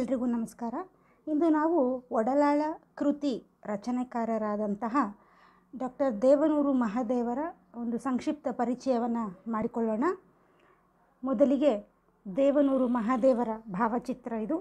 ಎಲ್ರಿಗೂ ನಮಸ್ಕಾರ ಇಂದು ನಾವು ಒಡಲಾಳ ಕೃತಿ ರಚನೆಕಾರರಾದಂತಹ ಡಾಕ್ಟರ್ ದೇವನೂರು ಮಹಾದೇವರ ಒಂದು ಸಂಕ್ಷಿಪ್ತ ಪರಿಚಯವನ್ನು ಮಾಡಿಕೊಳ್ಳೋಣ ಮೊದಲಿಗೆ ದೇವನೂರು ಮಹಾದೇವರ ಭಾವಚಿತ್ರ ಇದು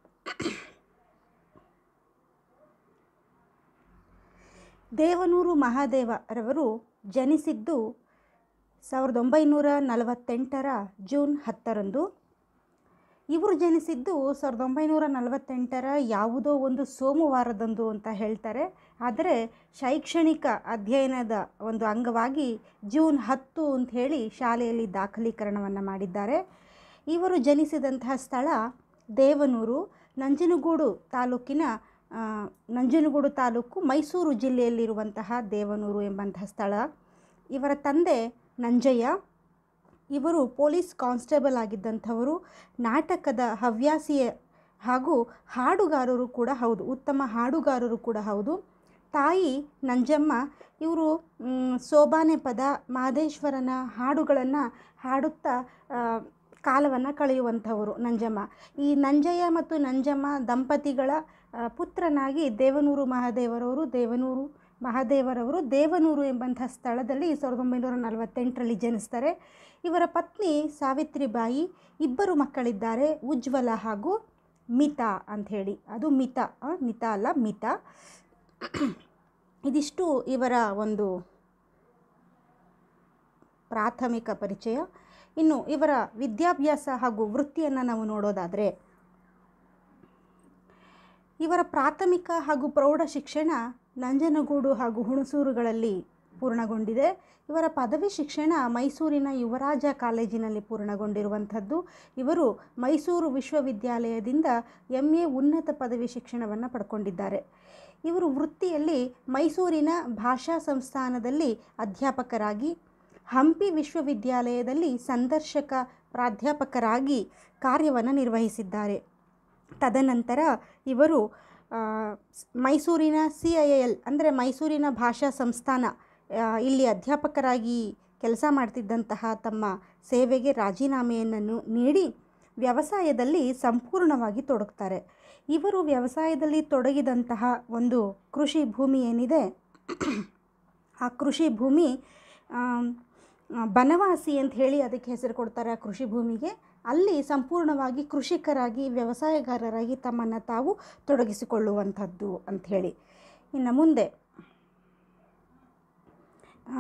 ದೇವನೂರು ಮಹಾದೇವರವರು ಜನಿಸಿದ್ದು ಸಾವಿರದ ಒಂಬೈನೂರ ನಲವತ್ತೆಂಟರ ಜೂನ್ ಹತ್ತರಂದು ಇವರು ಜನಿಸಿದ್ದು ಸಾವಿರದ ಒಂಬೈನೂರ ನಲವತ್ತೆಂಟರ ಯಾವುದೋ ಒಂದು ಸೋಮವಾರದಂದು ಅಂತ ಹೇಳ್ತಾರೆ ಆದರೆ ಶೈಕ್ಷಣಿಕ ಅಧ್ಯಯನದ ಒಂದು ಅಂಗವಾಗಿ ಜೂನ್ ಹತ್ತು ಅಂತ ಹೇಳಿ ಶಾಲೆಯಲ್ಲಿ ದಾಖಲೀಕರಣವನ್ನು ಮಾಡಿದ್ದಾರೆ ಇವರು ಜನಿಸಿದಂತಹ ಸ್ಥಳ ದೇವನೂರು ನಂಜನಗೂಡು ತಾಲೂಕಿನ ಆ, ನಂಜನಗೂಡು ತಾಲೂಕು ಮೈಸೂರು ಜಿಲ್ಲೆಯಲ್ಲಿರುವಂತಹ ದೇವನೂರು ಎಂಬಂತಹ ಸ್ಥಳ ಇವರ ತಂದೆ ನಂಜಯ್ಯ ಇವರು ಪೊಲೀಸ್ ಕಾನ್ಸ್ಟೇಬಲ್ ಆಗಿದ್ದಂಥವರು ನಾಟಕದ ಹವ್ಯಾಸಿಯ ಹಾಗೂ ಹಾಡುಗಾರರು ಕೂಡ ಹೌದು ಉತ್ತಮ ಹಾಡುಗಾರರು ಕೂಡ ಹೌದು ತಾಯಿ ನಂಜಮ್ಮ ಇವರು ಮ್, ಸೋಬಾನೆ ಪದ ಮಹದೇಶ್ವರನ ಹಾಡುಗಳನ್ನು ಹಾಡುತ್ತಾ ಕಾಲವನ್ನು ಕಳೆಯುವಂಥವರು ನಂಜಮ್ಮ ಈ ನಂಜಯ್ಯ ಮತ್ತು ನಂಜಮ್ಮ ದಂಪತಿಗಳ ಆ, ಪುತ್ರನಾಗಿ ದೇವನೂರು ಮಹಾದೇವರವರು ದೇವನೂರು ಮಹಾದೇವರವರು ದೇವನೂರು ಎಂಬಂಥ ಸ್ಥಳದಲ್ಲಿ ಸಾವಿರದ ಒಂಬೈನೂರ ನಲವತ್ತೆಂಟರಲ್ಲಿ ಜನಿಸ್ತಾರೆ ಇವರ ಪತ್ನಿ ಸಾವಿತ್ರಿಬಾಯಿ ಇಬ್ಬರು ಮಕ್ಕಳಿದ್ದಾರೆ ಉಜ್ವಲ ಹಾಗೂ ಮಿತಾ ಅಂಥೇಳಿ ಅದು ಮಿತಾ ಆ, ಮಿತಾ ಅಲ್ಲ ಮಿತಾ ಇದಿಷ್ಟು ಇವರ ಒಂದು ಪ್ರಾಥಮಿಕ ಪರಿಚಯ ಇನ್ನು ಇವರ ವಿದ್ಯಾಭ್ಯಾಸ ಹಾಗೂ ವೃತ್ತಿಯನ್ನು ನಾವು ನೋಡೋದಾದರೆ ಇವರ ಪ್ರಾಥಮಿಕ ಹಾಗೂ ಪ್ರೌಢ ಶಿಕ್ಷಣ ನಂಜನಗೂಡು ಹಾಗೂ ಹುಣಸೂರುಗಳಲ್ಲಿ ಪೂರ್ಣಗೊಂಡಿದೆ ಇವರ ಪದವಿ ಶಿಕ್ಷಣ ಮೈಸೂರಿನ ಯುವರಾಜ ಕಾಲೇಜಿನಲ್ಲಿ ಪೂರ್ಣಗೊಂಡಿರುವಂಥದ್ದು ಇವರು ಮೈಸೂರು ವಿಶ್ವವಿದ್ಯಾಲಯದಿಂದ ಎಂ ಎ ಉನ್ನತ ಪದವಿ ಶಿಕ್ಷಣವನ್ನು ಪಡ್ಕೊಂಡಿದ್ದಾರೆ ಇವರು ವೃತ್ತಿಯಲ್ಲಿ ಮೈಸೂರಿನ ಭಾಷಾ ಸಂಸ್ಥಾನದಲ್ಲಿ ಅಧ್ಯಾಪಕರಾಗಿ ಹಂಪಿ ವಿಶ್ವವಿದ್ಯಾಲಯದಲ್ಲಿ ಸಂದರ್ಶಕ ಪ್ರಾಧ್ಯಾಪಕರಾಗಿ ಕಾರ್ಯವನ್ನು ನಿರ್ವಹಿಸಿದ್ದಾರೆ ತದನಂತರ ಇವರು ಆ, ಸ್- ಮೈಸೂರಿನ ಸಿ ಐ ಎಲ್ ಅಂದರೆ ಮೈಸೂರಿನ ಭಾಷಾ ಸಂಸ್ಥಾನ ಆ, ಇಲ್ಲಿ ಅಧ್ಯಾಪಕರಾಗಿ ಕೆಲಸ ಮಾಡ್ತಿದ್ದಂತಹ ತಮ್ಮ ಸೇವೆಗೆ ರಾಜೀನಾಮೆಯನ್ನು ನು- ನೀಡಿ ವ್ಯವಸಾಯದಲ್ಲಿ ಸಂಪೂರ್ಣವಾಗಿ ತೊಡಗ್ತಾರೆ ಇವರು ವ್ಯವಸಾಯದಲ್ಲಿ ತೊಡಗಿದಂತಹ ಒಂದು ಕೃಷಿ ಭೂಮಿ ಏನಿದೆ ಆ ಕೃಷಿ ಭೂಮಿ ಆಮ್, ಆ, ಬನವಾಸಿ ಅಂತ ಹೇಳಿ ಅದಕ್ಕೆ ಹೆಸರು ಕೊಡ್ತಾರೆ ಆ ಕೃಷಿ ಭೂಮಿಗೆ ಅಲ್ಲಿ ಸಂಪೂರ್ಣವಾಗಿ ಕೃಷಿಕರಾಗಿ ವ್ಯವಸಾಯಗಾರರಾಗಿ ತಮ್ಮನ್ನು ತಾವು ತೊಡಗಿಸಿಕೊಳ್ಳುವಂಥದ್ದು ಅಂಥೇಳಿ ಇನ್ನು ಮುಂದೆ ಆ,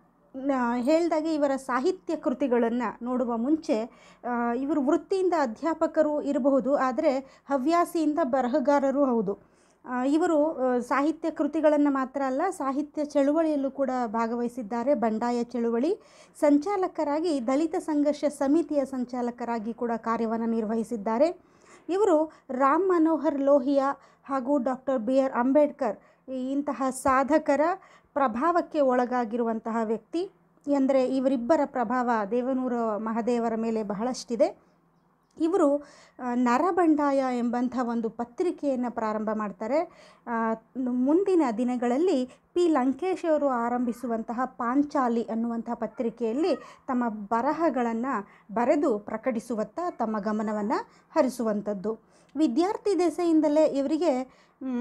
ನ- ಹೇಳ್ದಾಗೆ ಇವರ ಸಾಹಿತ್ಯ ಕೃತಿಗಳನ್ನು ನೋಡುವ ಮುಂಚೆ ಆ, ಇವರು ವೃತ್ತಿಯಿಂದ ಅಧ್ಯಾಪಕರು ಇರಬಹುದು ಆದರೆ ಹವ್ಯಾಸಿಯಿಂದ ಬರಹಗಾರರು ಹೌದು ಆ, ಇವರು ಆ, ಸಾಹಿತ್ಯ ಕೃತಿಗಳನ್ನು ಮಾತ್ರ ಅಲ್ಲ ಸಾಹಿತ್ಯ ಚಳುವಳಿಯಲ್ಲೂ ಕೂಡ ಭಾಗವಹಿಸಿದ್ದಾರೆ ಬಂಡಾಯ ಚಳುವಳಿ ಸಂಚಾಲಕರಾಗಿ ದಲಿತ ಸಂಘರ್ಷ ಸಮಿತಿಯ ಸಂಚಾಲಕರಾಗಿ ಕೂಡ ಕಾರ್ಯವನ್ನು ನಿರ್ವಹಿಸಿದ್ದಾರೆ ಇವರು ರಾಮ್ ಮನೋಹರ್ ಲೋಹಿಯಾ ಹಾಗೂ ಡಾಕ್ಟರ್ ಬಿ ಆರ್ ಅಂಬೇಡ್ಕರ್ ಈ- ಇಂತಹ ಸಾಧಕರ ಪ್ರಭಾವಕ್ಕೆ ಒಳಗಾಗಿರುವಂತಹ ವ್ಯಕ್ತಿ ಎಂದರೆ ಇವರಿಬ್ಬರ ಪ್ರಭಾವ ದೇವನೂರ ಮಹಾದೇವರ ಮೇಲೆ ಬಹಳಷ್ಟಿದೆ ಇವರು ಆ, ನರಬಂಡಾಯ ಎಂಬಂಥ ಒಂದು ಪತ್ರಿಕೆಯನ್ನು ಪ್ರಾರಂಭ ಮಾಡ್ತಾರೆ ಆ, ನು- ಮುಂದಿನ ದಿನಗಳಲ್ಲಿ ಪಿ ಲಂಕೇಶ್ ಅವರು ಆರಂಭಿಸುವಂತಹ ಪಾಂಚಾಲಿ ಅನ್ನುವಂಥ ಪತ್ರಿಕೆಯಲ್ಲಿ ತಮ್ಮ ಬರಹಗಳನ್ನು ಬರೆದು ಪ್ರಕಟಿಸುವತ್ತ ತಮ್ಮ ಗಮನವನ್ನು ಹರಿಸುವಂಥದ್ದು ವಿದ್ಯಾರ್ಥಿ ದೆಸೆಯಿಂದಲೇ ಇವರಿಗೆ ಮ್,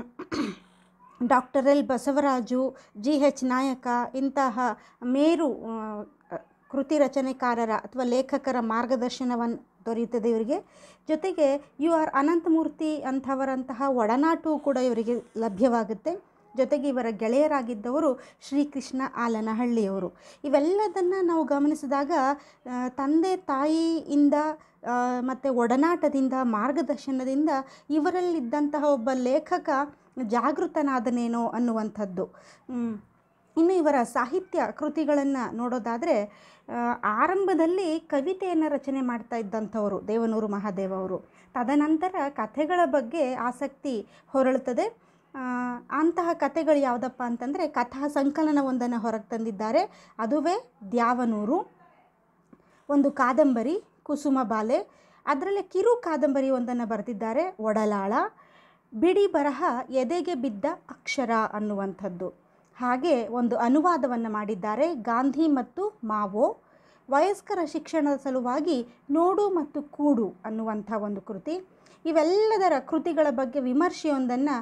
doctor L Basavaraju G H Nayaka ಇಂತಹ ಮೇರು ಆ, ಕೃತಿ ರಚನೆಕಾರರ ಅಥವಾ ಲೇಖಕರ ಮಾರ್ಗದರ್ಶನವನ್ನು ದೊರೆಯುತ್ತದೆ ಇವರಿಗೆ ಜೊತೆಗೆ ಯು ಆರ್ ಅನಂತಮೂರ್ತಿ ಅಂಥವರಂತಹ ಒಡನಾಟವೂ ಕೂಡ ಇವರಿಗೆ ಲಭ್ಯವಾಗುತ್ತೆ ಜೊತೆಗೆ ಇವರ ಗೆಳೆಯರಾಗಿದ್ದವರು ಶ್ರೀಕೃಷ್ಣ ಆಲನಹಳ್ಳಿಯವರು ಇವೆಲ್ಲದನ್ನು ನಾವು ಗಮನಿಸಿದಾಗ ಆ, ತಂದೆ ತಾಯಿಯಿಂದ ಮತ್ತು ಒಡನಾಟದಿಂದ ಮಾರ್ಗದರ್ಶನದಿಂದ ಇವರಲ್ಲಿದ್ದಂತಹ ಒಬ್ಬ ಲೇಖಕ ಜಾಗೃತನಾದನೇನೋ ಅನ್ನುವಂಥದ್ದು ಮ್, ಇನ್ನು ಇವರ ಸಾಹಿತ್ಯ ಕೃತಿಗಳನ್ನು ನೋಡೋದಾದರೆ ಆ, ಆರಂಭದಲ್ಲಿ ಕವಿತೆಯನ್ನು ರಚನೆ ಮಾಡ್ತಾ ಇದ್ದಂಥವರು ದೇವನೂರು ಮಹಾದೇವ ಅವರು ತದನಂತರ ಕಥೆಗಳ ಬಗ್ಗೆ ಆಸಕ್ತಿ ಹೊರಳುತ್ತದೆ ಆ, ಅಂತಹ ಕಥೆಗಳು ಯಾವುದಪ್ಪ ಅಂತಂದರೆ ಕಥಾ ಸಂಕಲನವೊಂದನ್ನು ಹೊರಗೆ ತಂದಿದ್ದಾರೆ ಅದುವೇ ದ್ಯಾವನೂರು ಒಂದು ಕಾದಂಬರಿ ಕುಸುಮ ಬಾಲೆ ಅದರಲ್ಲಿ ಕಿರು ಕಾದಂಬರಿ ಒಂದನ್ನು ಬರೆದಿದ್ದಾರೆ ಒಡಲಾಳ ಬಿಡಿ ಬರಹ ಎದೆಗೆ ಬಿದ್ದ ಅಕ್ಷರ ಅನ್ನುವಂಥದ್ದು ಹಾಗೆ ಒಂದು ಅನುವಾದವನ್ನು ಮಾಡಿದ್ದಾರೆ ಗಾಂಧಿ ಮತ್ತು ಮಾವೋ ವಯಸ್ಕರ ಶಿಕ್ಷಣದ ಸಲುವಾಗಿ ನೋಡು ಮತ್ತು ಕೂಡು ಅನ್ನುವಂಥ ಒಂದು ಕೃತಿ ಇವೆಲ್ಲದರ ಕೃತಿಗಳ ಬಗ್ಗೆ ವಿಮರ್ಶೆಯೊಂದನ್ನು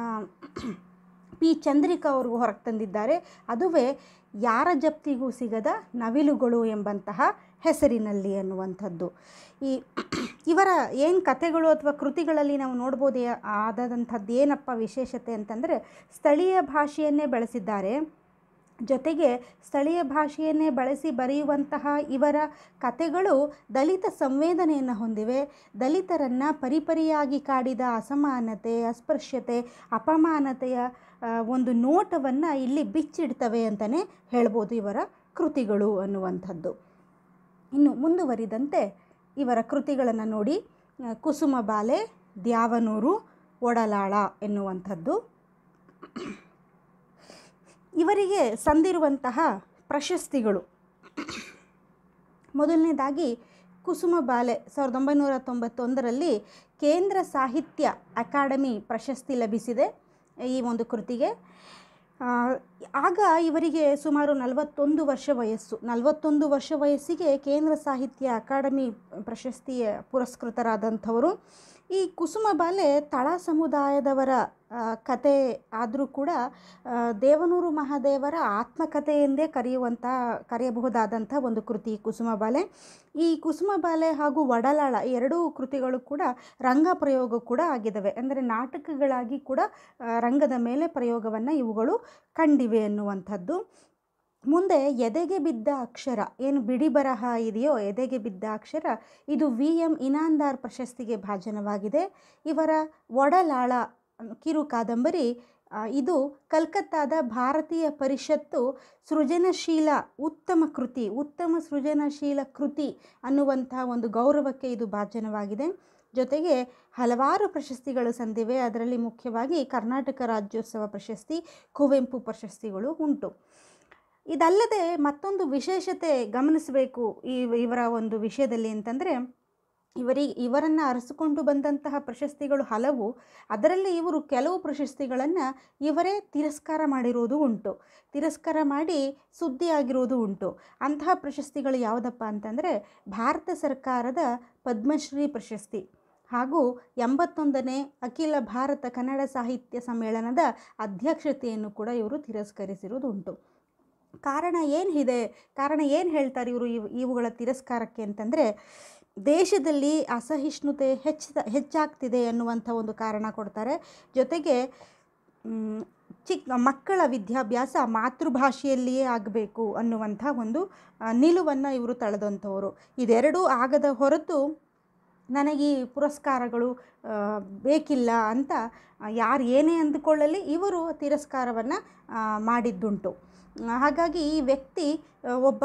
ಪಿ ಚಂದ್ರಿಕಾ ಅವರು ಹೊರಗೆ ತಂದಿದ್ದಾರೆ ಅದುವೇ ಯಾರ ಜಪ್ತಿಗೂ ಸಿಗದ ನವಿಲುಗಳು ಎಂಬಂತಹ ಹೆಸರಿನಲ್ಲಿ ಅನ್ನುವಂಥದ್ದು ಈ ಇವರ ಏನು ಕಥೆಗಳು ಅಥವಾ ಕೃತಿಗಳಲ್ಲಿ ನಾವು ನೋಡ್ಬೋದು ಆದಂಥದ್ದು ಏನಪ್ಪ ವಿಶೇಷತೆ ಅಂತಂದರೆ ಸ್ಥಳೀಯ ಭಾಷೆಯನ್ನೇ ಬೆಳೆಸಿದ್ದಾರೆ ಜೊತೆಗೆ ಸ್ಥಳೀಯ ಭಾಷೆಯನ್ನೇ ಬಳಸಿ ಬರೆಯುವಂತಹ ಇವರ ಕಥೆಗಳು ದಲಿತ ಸಂವೇದನೆಯನ್ನು ಹೊಂದಿವೆ ದಲಿತರನ್ನು ಪರಿಪರಿಯಾಗಿ ಕಾಡಿದ ಅಸಮಾನತೆ ಅಸ್ಪೃಶ್ಯತೆ ಅಪಮಾನತೆಯ ಆ, ಒಂದು ನೋಟವನ್ನು ಇಲ್ಲಿ ಬಿಚ್ಚಿಡ್ತವೆ ಅಂತಲೇ ಹೇಳ್ಬೋದು ಇವರ ಕೃತಿಗಳು ಅನ್ನುವಂಥದ್ದು ಇನ್ನು ಮುಂದುವರಿದಂತೆ ಇವರ ಕೃತಿಗಳನ್ನು ನೋಡಿ ಆ, ಕುಸುಮ ಬಾಲೆ ದ್ಯಾವನೂರು ಒಡಲಾಳ ಎನ್ನುವಂಥದ್ದು ಇವರಿಗೆ ಸಂದಿರುವಂತಹ ಪ್ರಶಸ್ತಿಗಳು ಮೊದಲನೇದಾಗಿ ಕುಸುಮ ಬಾಲೆ ಸಾವಿರದ ಒಂಬೈನೂರ ತೊಂಬತ್ತೊಂದರಲ್ಲಿ ಕೇಂದ್ರ ಸಾಹಿತ್ಯ ಅಕಾಡೆಮಿ ಪ್ರಶಸ್ತಿ ಲಭಿಸಿದೆ ಈ ಒಂದು ಕೃತಿಗೆ ಆ, ಆಗ ಇವರಿಗೆ ಸುಮಾರು ನಲವತ್ತೊಂದು ವರ್ಷ ವಯಸ್ಸು ನಲವತ್ತೊಂದು ವರ್ಷ ವಯಸ್ಸಿಗೆ ಕೇಂದ್ರ ಸಾಹಿತ್ಯ ಅಕಾಡೆಮಿ ಪ್ರಶಸ್ತಿಯ ಪುರಸ್ಕೃತರಾದಂಥವರು ಈ ಕುಸುಮ ಬಾಲೆ ತಳ ಸಮುದಾಯದವರ ಆ, ಕತೆ ಆದರೂ ಕೂಡ ಆ, ದೇವನೂರು ಮಹಾದೇವರ ಆತ್ಮಕಥೆ ಎಂದೇ ಕರೆಯುವಂಥ ಕರೆಯಬಹುದಾದಂಥ ಒಂದು ಕೃತಿ ಕುಸುಮ ಬಾಲೆ ಈ ಕುಸುಮ ಬಾಲೆ ಹಾಗೂ ಒಡಲಾಳ ಈ ಎರಡೂ ಕೃತಿಗಳು ಕೂಡ ರಂಗ ಪ್ರಯೋಗ ಕೂಡ ಆಗಿದ್ದಾವೆ ಅಂದರೆ ನಾಟಕಗಳಾಗಿ ಕೂಡ ಆ, ರಂಗದ ಮೇಲೆ ಪ್ರಯೋಗವನ್ನು ಇವುಗಳು ಕಂಡಿವೆ ಎನ್ನುವಂಥದ್ದು ಮುಂದೆ ಎದೆಗೆ ಬಿದ್ದ ಅಕ್ಷರ ಏನು ಬಿಡಿ ಬರಹ ಇದೆಯೋ ಎದೆಗೆ ಬಿದ್ದ ಅಕ್ಷರ ಇದು ವಿ ಎಂ ಇನಾಂದಾರ್ ಪ್ರಶಸ್ತಿಗೆ ಭಾಜನವಾಗಿದೆ ಇವರ ಒಡಲಾಳ ಕಿರು ಕಾದಂಬರಿ ಆ, ಇದು ಕಲ್ಕತ್ತಾದ ಭಾರತೀಯ ಪರಿಷತ್ತು ಸೃಜನಶೀಲ ಉತ್ತಮ ಕೃತಿ ಉತ್ತಮ ಸೃಜನಶೀಲ ಕೃತಿ ಅನ್ನುವಂಥ ಒಂದು ಗೌರವಕ್ಕೆ ಇದು ಭಾಜನವಾಗಿದೆ ಜೊತೆಗೆ ಹಲವಾರು ಪ್ರಶಸ್ತಿಗಳು ಸಂದಿವೆ ಅದರಲ್ಲಿ ಮುಖ್ಯವಾಗಿ ಕರ್ನಾಟಕ ರಾಜ್ಯೋತ್ಸವ ಪ್ರಶಸ್ತಿ ಕುವೆಂಪು ಪ್ರಶಸ್ತಿಗಳು ಉಂಟು ಇದಲ್ಲದೆ ಮತ್ತೊಂದು ವಿಶೇಷತೆ ಗಮನಿಸಬೇಕು ಈ ಇವರ ಒಂದು ವಿಷಯದಲ್ಲಿ ಅಂತಂದರೆ ಇವರಿಗೆ ಇವರನ್ನು ಅರಸಿಕೊಂಡು ಬಂದಂತಹ ಪ್ರಶಸ್ತಿಗಳು ಹಲವು ಅದರಲ್ಲಿ ಇವರು ಕೆಲವು ಪ್ರಶಸ್ತಿಗಳನ್ನು ಇವರೇ ತಿರಸ್ಕಾರ ಮಾಡಿರುವುದು ಉಂಟು ತಿರಸ್ಕಾರ ಮಾಡಿ ಸುದ್ದಿಯಾಗಿರುವುದು ಉಂಟು ಅಂತಹ ಪ್ರಶಸ್ತಿಗಳು ಯಾವುದಪ್ಪ ಅಂತಂದರೆ ಭಾರತ ಸರ್ಕಾರದ ಪದ್ಮಶ್ರೀ ಪ್ರಶಸ್ತಿ ಹಾಗೂ ಎಂಬತ್ತೊಂದನೇ ಅಖಿಲ ಭಾರತ ಕನ್ನಡ ಸಾಹಿತ್ಯ ಸಮ್ಮೇಳನದ ಅಧ್ಯಕ್ಷತೆಯನ್ನು ಕೂಡ ಇವರು ತಿರಸ್ಕರಿಸಿರುವುದು ಉಂಟು ಕಾರಣ ಏನು ಇದೆ ಕಾರಣ ಏನು ಹೇಳ್ತಾರೆ ಇವರು ಇವು ಇವುಗಳ ತಿರಸ್ಕಾರಕ್ಕೆ ಅಂತಂದರೆ ದೇಶದಲ್ಲಿ ಅಸಹಿಷ್ಣುತೆ ಹೆಚ್ಚ ಹೆಚ್ಚಾಗ್ತಿದೆ ಅನ್ನುವಂಥ ಒಂದು ಕಾರಣ ಕೊಡ್ತಾರೆ ಜೊತೆಗೆ ಮ್, ಚಿಕ್ಕ ಮಕ್ಕಳ ವಿದ್ಯಾಭ್ಯಾಸ ಮಾತೃಭಾಷೆಯಲ್ಲಿಯೇ ಆಗಬೇಕು ಅನ್ನುವಂಥ ಒಂದು ನಿಲುವನ್ನು ಇವರು ತಳೆದಂಥವರು ಇದೆರಡೂ ಆಗದ ಹೊರತು ನನಗೆ ಈ ಪುರಸ್ಕಾರಗಳು ಆ, ಬೇಕಿಲ್ಲ ಅಂತ ಯಾರು ಏನೇ ಅಂದುಕೊಳ್ಳಲಿ ಇವರು ತಿರಸ್ಕಾರವನ್ನು ಮಾಡಿದ್ದುಂಟು ಆ, ಹಾಗಾಗಿ ಈ ವ್ಯಕ್ತಿ ಆ, ಒಬ್ಬ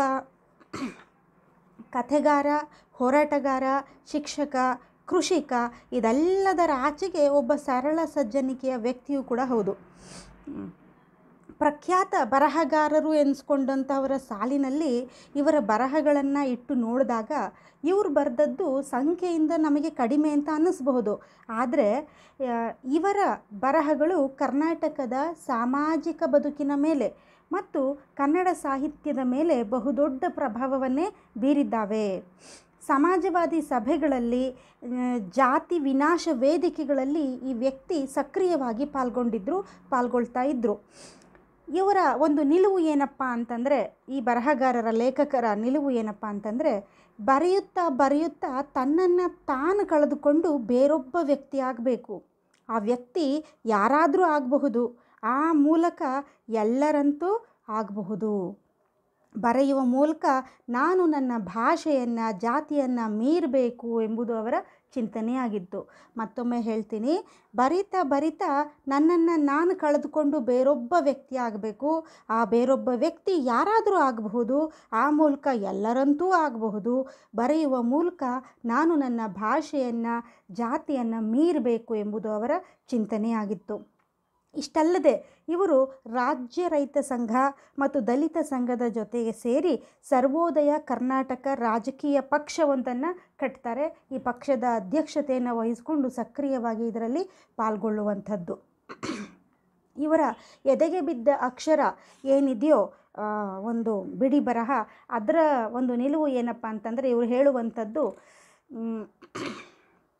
ಕಥೆಗಾರ ಹೋರಾಟಗಾರ ಶಿಕ್ಷಕ ಕೃಷಿಕ ಇದೆಲ್ಲದರ ಆಚೆಗೆ ಒಬ್ಬ ಸರಳ ಸಜ್ಜನಿಕೆಯ ವ್ಯಕ್ತಿಯೂ ಕೂಡ ಹೌದು ಹ್ಮ್. ಪ್ರಖ್ಯಾತ ಬರಹಗಾರರು ಎನಿಸ್ಕೊಂಡಂಥವರ ಸಾಲಿನಲ್ಲಿ ಇವರ ಬರಹಗಳನ್ನು ಇಟ್ಟು ನೋಡಿದಾಗ ಇವರು ಬರೆದದ್ದು ಸಂಖ್ಯೆಯಿಂದ ನಮಗೆ ಕಡಿಮೆ ಅಂತ ಅನ್ನಿಸ್ಬಹುದು ಆದರೆ ಆ, ಇವರ ಬರಹಗಳು ಕರ್ನಾಟಕದ ಸಾಮಾಜಿಕ ಬದುಕಿನ ಮೇಲೆ ಮತ್ತು ಕನ್ನಡ ಸಾಹಿತ್ಯದ ಮೇಲೆ ಬಹುದೊಡ್ಡ ಪ್ರಭಾವವನ್ನೇ ಬೀರಿದ್ದಾವೆ ಸಮಾಜವಾದಿ ಸಭೆಗಳಲ್ಲಿ ಆ, ಜಾತಿ ವಿನಾಶ ವೇದಿಕೆಗಳಲ್ಲಿ ಈ ವ್ಯಕ್ತಿ ಸಕ್ರಿಯವಾಗಿ ಪಾಲ್ಗೊಂಡಿದ್ದರು ಪಾಲ್ಗೊಳ್ತಾ ಇದ್ದರು ಇವರ ಒಂದು ನಿಲುವು ಏನಪ್ಪ ಅಂತಂದರೆ ಈ ಬರಹಗಾರರ ಲೇಖಕರ ನಿಲುವು ಏನಪ್ಪ ಅಂತಂದರೆ ಬರೆಯುತ್ತಾ ಬರೆಯುತ್ತಾ ತನ್ನನ್ನು ತಾನು ಕಳೆದುಕೊಂಡು ಬೇರೊಬ್ಬ ವ್ಯಕ್ತಿ ಆಗಬೇಕು ಆ ವ್ಯಕ್ತಿ ಯಾರಾದರೂ ಆಗಬಹುದು ಆ ಮೂಲಕ ಎಲ್ಲರಂತೂ ಆಗಬಹುದು ಬರೆಯುವ ಮೂಲಕ ನಾನು ನನ್ನ ಭಾಷೆಯನ್ನು ಜಾತಿಯನ್ನು ಮೀರಬೇಕು ಎಂಬುದು ಅವರ ಚಿಂತನೆಯಾಗಿತ್ತು ಮತ್ತೊಮ್ಮೆ ಹೇಳ್ತೀನಿ ಬರಿತಾ ಬರಿತಾ ನನ್ನನ್ನು ನಾನು ಕಳೆದುಕೊಂಡು ಬೇರೊಬ್ಬ ವ್ಯಕ್ತಿ ಆಗಬೇಕು ಆ ಬೇರೊಬ್ಬ ವ್ಯಕ್ತಿ ಯಾರಾದರೂ ಆಗಬಹುದು ಆ ಮೂಲಕ ಎಲ್ಲರಂತೂ ಆಗಬಹುದು ಬರೆಯುವ ಮೂಲಕ ನಾನು ನನ್ನ ಭಾಷೆಯನ್ನು ಜಾತಿಯನ್ನು ಮೀರಬೇಕು ಎಂಬುದು ಅವರ ಚಿಂತನೆಯಾಗಿತ್ತು ಇಷ್ಟಲ್ಲದೆ ಇವರು ರಾಜ್ಯ ರೈತ ಸಂಘ ಮತ್ತು ದಲಿತ ಸಂಘದ ಜೊತೆಗೆ ಸೇರಿ ಸರ್ವೋದಯ ಕರ್ನಾಟಕ ರಾಜಕೀಯ ಪಕ್ಷವೊಂದನ್ನು ಕಟ್ತಾರೆ ಈ ಪಕ್ಷದ ಅಧ್ಯಕ್ಷತೆಯನ್ನು ವಹಿಸಿಕೊಂಡು ಸಕ್ರಿಯವಾಗಿ ಇದರಲ್ಲಿ ಪಾಲ್ಗೊಳ್ಳುವಂಥದ್ದು ಇವರ ಎದೆಗೆ ಬಿದ್ದ ಅಕ್ಷರ ಏನಿದೆಯೋ ಆ, ಒಂದು ಬಿಡಿ ಬರಹ ಅದರ ಒಂದು ನಿಲುವು ಏನಪ್ಪ ಅಂತಂದರೆ ಇವರು ಹೇಳುವಂಥದ್ದು ಮ್,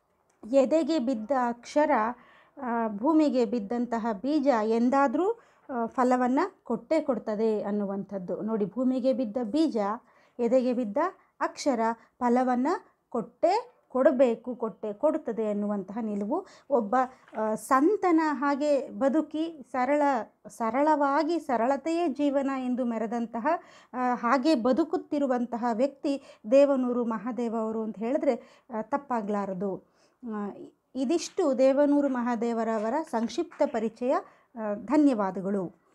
ಎದೆಗೆ ಬಿದ್ದ ಅಕ್ಷರ ಆ, ಭೂಮಿಗೆ ಬಿದ್ದಂತಹ ಬೀಜ ಎಂದಾದರೂ ಫಲವನ್ನು ಕೊಟ್ಟೇ ಕೊಡ್ತದೆ ಅನ್ನುವಂಥದ್ದು ನೋಡಿ ಭೂಮಿಗೆ ಬಿದ್ದ ಬೀಜ ಎದೆಗೆ ಬಿದ್ದ ಅಕ್ಷರ ಫಲವನ್ನು ಕೊಟ್ಟೇ ಕೊಡಬೇಕು ಕೊಟ್ಟೆ ಕೊಡುತ್ತದೆ ಅನ್ನುವಂತಹ ನಿಲುವು ಒಬ್ಬ ಆ, ಸಂತನ ಹಾಗೆ ಬದುಕಿ ಸರಳ ಸರಳವಾಗಿ ಸರಳತೆಯೇ ಜೀವನ ಎಂದು ಮೆರೆದಂತಹ ಆ, ಹಾಗೆ ಬದುಕುತ್ತಿರುವಂತಹ ವ್ಯಕ್ತಿ ದೇವನೂರು ಮಹಾದೇವ ಅವರು ಅಂತ ಹೇಳಿದ್ರೆ ಆ, ತಪ್ಪಾಗಲಾರದು ಆ, ಇದಿಷ್ಟು ದೇವನೂರು ಮಹಾದೇವರವರ ಸಂಕ್ಷಿಪ್ತ ಪರಿಚಯ ಆ, ಧನ್ಯವಾದಗಳು